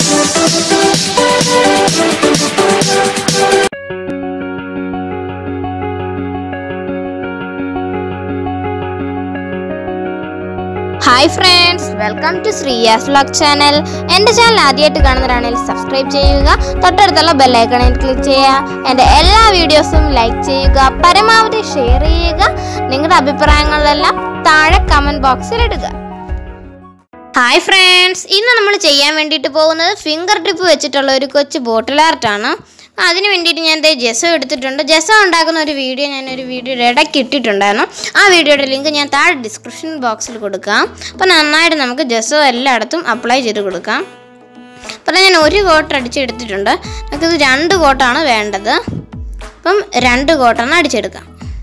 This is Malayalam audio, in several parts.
hi friends welcome to Sreeyas vlog channel എൻ്റെ ചാനൽ ആദ്യമായിട്ട് കാണുന്നവരാണെങ്കിൽ സബ്സ്ക്രൈബ് ചെയ്യുക തൊട്ടടുത്തുള്ള ബെല്ലൈക്കണിൽ ക്ലിക്ക് ചെയ്യുക എൻ്റെ എല്ലാ വീഡിയോസും ലൈക്ക് ചെയ്യുക പരമാവധി ഷെയർ ചെയ്യുക നിങ്ങളുടെ അഭിപ്രായങ്ങളെല്ലാം താഴെ കമൻറ്റ് ബോക്സിൽ ഇടുക ഹായ് ഫ്രണ്ട്സ് ഇന്ന് നമ്മൾ ചെയ്യാൻ വേണ്ടിയിട്ട് പോകുന്നത് ഫിംഗർ ടിപ്പ് വെച്ചിട്ടുള്ള ഒരു കൊച്ചു ബോട്ടിൽ ആർട്ടാണ് അതിന് വേണ്ടിയിട്ട് ഞാൻ ദേ ജെസോ എടുത്തിട്ടുണ്ട് ജെസോ ഉണ്ടാക്കുന്ന ഒരു വീഡിയോ ഞാനൊരു വീഡിയോയുടെ ഇടയ്ക്ക് ഇട്ടിട്ടുണ്ടായിരുന്നു ആ വീഡിയോയുടെ ലിങ്ക് ഞാൻ താഴെ ഡിസ്ക്രിപ്ഷൻ ബോക്സിൽ കൊടുക്കാം അപ്പോൾ നന്നായിട്ട് നമുക്ക് ജെസോ എല്ലായിടത്തും അപ്ലൈ ചെയ്ത് കൊടുക്കാം അപ്പോൾ ഞാൻ ഒരു കോട്ട് അടിച്ചെടുത്തിട്ടുണ്ട് നമുക്കിത് രണ്ട് കോട്ടാണ് വേണ്ടത് അപ്പം രണ്ട് കോട്ടാണ് അടിച്ചെടുക്കാം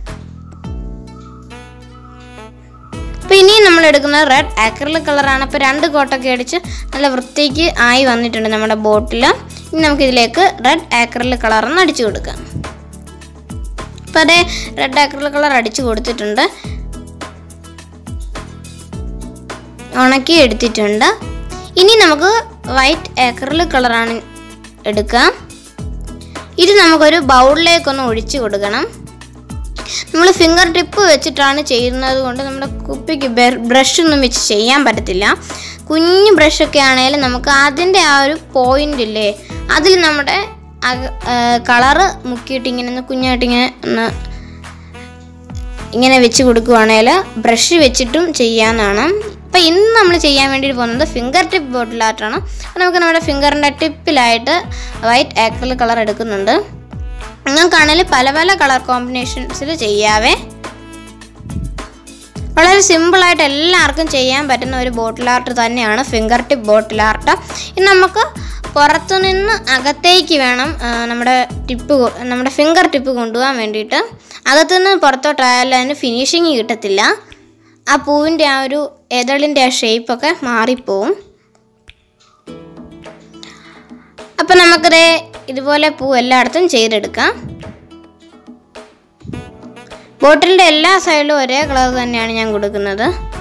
അപ്പോൾ ഇനിയും നമ്മൾ എടുക്കുന്നത് റെഡ് ആക്രിലിക് കളറാണ് അപ്പോൾ രണ്ട് കോട്ടൊക്കെ അടിച്ച് നല്ല വൃത്തിക്ക് ആയി വന്നിട്ടുണ്ട് നമ്മുടെ ബോട്ടിൽ ഇനി നമുക്കിതിലേക്ക് റെഡ് ആക്രിലിക് കളറൊന്ന് അടിച്ചു കൊടുക്കാം അപ്പോൾ അതേ റെഡ് ആക്രിലിക് കളർ അടിച്ചു കൊടുത്തിട്ടുണ്ട് ഉണക്കി എടുത്തിട്ടുണ്ട് ഇനി നമുക്ക് വൈറ്റ് ആക്രിലിക് കളറാണ് എടുക്കാം ഇത് നമുക്കൊരു ബൗളിലേക്കൊന്ന് ഒഴിച്ചു കൊടുക്കണം നമ്മൾ ഫിംഗർ ടിപ്പ് വെച്ചിട്ടാണ് ചെയ്യുന്നത് കൊണ്ട് നമ്മുടെ കുപ്പിക്ക് ബ്രഷ് ഒന്നും വെച്ച് ചെയ്യാൻ പറ്റത്തില്ല കുഞ്ഞു ബ്രഷൊക്കെ ആണെങ്കിലും നമുക്ക് അതിൻ്റെ ആ ഒരു പോയിന്റ് ഇല്ലേ അതിൽ നമ്മുടെ കളറ് മുക്കിയിട്ട് ഇങ്ങനെ ഒന്ന് കുഞ്ഞായിട്ട് ഇങ്ങനെ ഒന്ന് ഇങ്ങനെ വെച്ച് കൊടുക്കുവാണെങ്കിൽ ബ്രഷ് വെച്ചിട്ടും ചെയ്യാവുന്നതാണ് അപ്പോൾ ഇന്ന് നമ്മൾ ചെയ്യാൻ വേണ്ടിയിട്ട് പോകുന്നത് ഫിംഗർ ടിപ്പ് ബോട്ടിൽ ആർട്ടാണ് അപ്പോൾ നമുക്ക് നമ്മുടെ ഫിംഗറിൻ്റെ ടിപ്പിലായിട്ട് വൈറ്റ് ആക്രിൽ കളർ എടുക്കുന്നുണ്ട് നിങ്ങൾക്കാണെങ്കിൽ പല പല കളർ കോമ്പിനേഷൻസിൽ ചെയ്യാവേ വളരെ സിമ്പിളായിട്ട് എല്ലാവർക്കും ചെയ്യാൻ പറ്റുന്ന ഒരു ബോട്ടിൽ ആർട്ട് തന്നെയാണ് ഫിംഗർ ടിപ്പ് ബോട്ടിൽ ആർട്ട് ഇനി നമുക്ക് പുറത്തുനിന്ന് അകത്തേക്ക് വേണം ആ, നമ്മുടെ ടിപ്പ് കൊ- നമ്മുടെ ഫിംഗർ ടിപ്പ് കൊണ്ടുപോകാൻ വേണ്ടിയിട്ട് അകത്തുനിന്ന് പുറത്തോട്ടായാലും അതിന് ഫിനിഷിങ് കിട്ടത്തില്ല ആ പൂവിൻ്റെ ആ ഒരു എതളിൻ്റെ ആ ഷേപ്പൊക്കെ മാറിപ്പോവും അപ്പം നമുക്കത് ഇതുപോലെ പൂ എല്ലായിടത്തും ചെയ്തെടുക്കാം ബോട്ടിലിൻ്റെ എല്ലാ സൈഡിലും ഒരേ കളർ തന്നെയാണ് ഞാൻ കൊടുക്കുന്നത്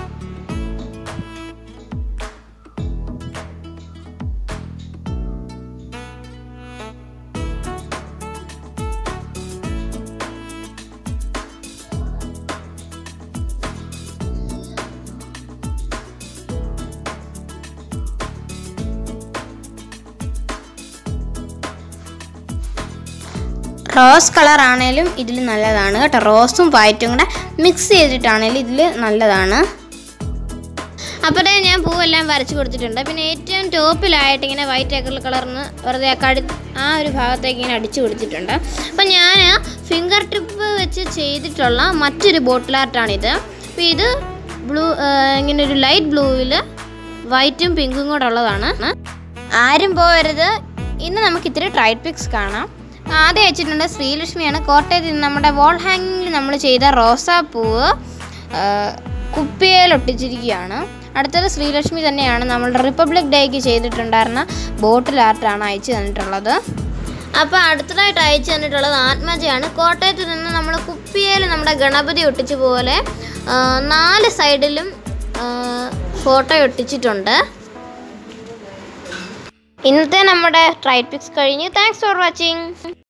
റോസ് കളർ ആണേലും ഇതിൽ നല്ലതാണ് കേട്ടോ റോസും വൈറ്റും കൂടെ മിക്സ് ചെയ്തിട്ടാണേലും ഇതിൽ നല്ലതാണ് അപ്പോഴേ ഞാൻ പൂവെല്ലാം വരച്ച് കൊടുത്തിട്ടുണ്ട് പിന്നെ ഏറ്റവും ടോപ്പിലായിട്ട് ഇങ്ങനെ വൈറ്റ് ആക്കൽ കളർന്ന് വെറുതെ ആ കടി ആ ഒരു ഭാഗത്തേക്ക് ഇങ്ങനെ അടിച്ചു കൊടുത്തിട്ടുണ്ട് അപ്പം ഞാൻ ഫിംഗർ ടിപ്പ് വെച്ച് ചെയ്തിട്ടുള്ള മറ്റൊരു ബോട്ടിൽ ആർട്ടാണിത് അപ്പോൾ ഇത് ബ്ലൂ ഇങ്ങനെ ഒരു ലൈറ്റ് ബ്ലൂവിൽ വൈറ്റും പിങ്കും കൂടെ ഉള്ളതാണ് ആരും പോകരുത് ഇന്ന് നമുക്ക് ഇത്തിരി ട്രൈഡ് പിക്സ് കാണാം ആദ്യം വെച്ചിട്ടുണ്ട് ശ്രീലക്ഷ്മിയാണ് കോട്ടയത്ത് നിന്ന് നമ്മുടെ വോൾ ഹാങ്ങിങ്ങിൽ നമ്മൾ ചെയ്ത റോസാപ്പൂവ് കുപ്പിയിൽ ഒട്ടിച്ചിരിക്കുകയാണ് അടുത്തത് ശ്രീലക്ഷ്മി തന്നെയാണ് നമ്മളുടെ റിപ്പബ്ലിക് ഡേക്ക് ചെയ്തിട്ടുണ്ടായിരുന്ന ബോട്ടിൽ ആർട്ടാണ് അയച്ചു തന്നിട്ടുള്ളത് അപ്പോൾ അടുത്തതായിട്ട് അയച്ചു തന്നിട്ടുള്ളത് ആത്മജയാണ് കോട്ടയത്ത് നിന്ന് നമ്മൾ കുപ്പിയിൽ നമ്മുടെ ഗണപതി ഒട്ടിച്ച പോലെ ആ, നാല് സൈഡിലും ഫോട്ടോ ഒട്ടിച്ചിട്ടുണ്ട് ഇന്നത്തെ നമ്മുടെ ട്രൈഡ് പിക്സ് കഴിഞ്ഞ് താങ്ക്സ് ഫോർ വാച്ചിങ്